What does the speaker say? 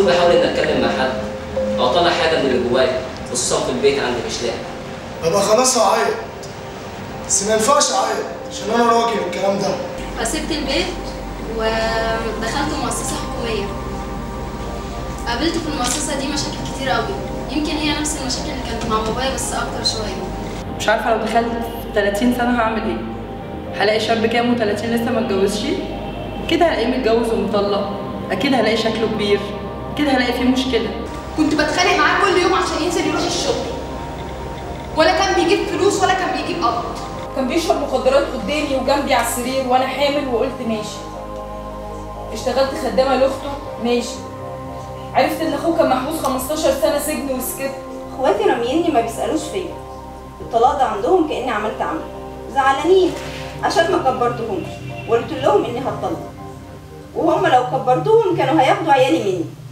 يوم بحاول اني اتكلم مع حد او اطلع حاجه من اللي جوايا خصوصا في البيت عندي مش لاقي ابقى خلاص هعيط بس ما ينفعش اعيط عشان انا راجل الكلام ده فسبت البيت ودخلت مؤسسة حكومية قابلت في المؤسسة دي مشاكل كتير قوي يمكن هي نفس المشاكل اللي كانت مع بابايا بس أكتر شوية مش عارفه لو دخلت في 30 سنه هعمل ايه هلاقي شاب كام و30 لسه ما اتجوزش كده هلاقيه متجوز ومطلق اكيد هلاقي شكله كبير كده هلاقي فيه مشكله كنت بتخانق معاه كل يوم عشان ينزل يروح الشغل ولا كان بيجيب فلوس ولا كان بيجيب قبض كان بيشرب مخدرات قدامي وجنبي على السرير وانا حامل وقلت ماشي اشتغلت خدامه لاخته ماشي عرفت ان اخوه كان محبوس 15 سنه سجن وسكت اخواتي راميني ما بيسالوش فيا الطلاق ده عندهم كاني عملت عمل زعلانين عشان ما كبرتهمش وقلت لهم اني هتطلق وهم لو كبرتهم كانوا هياخدوا عيالي مني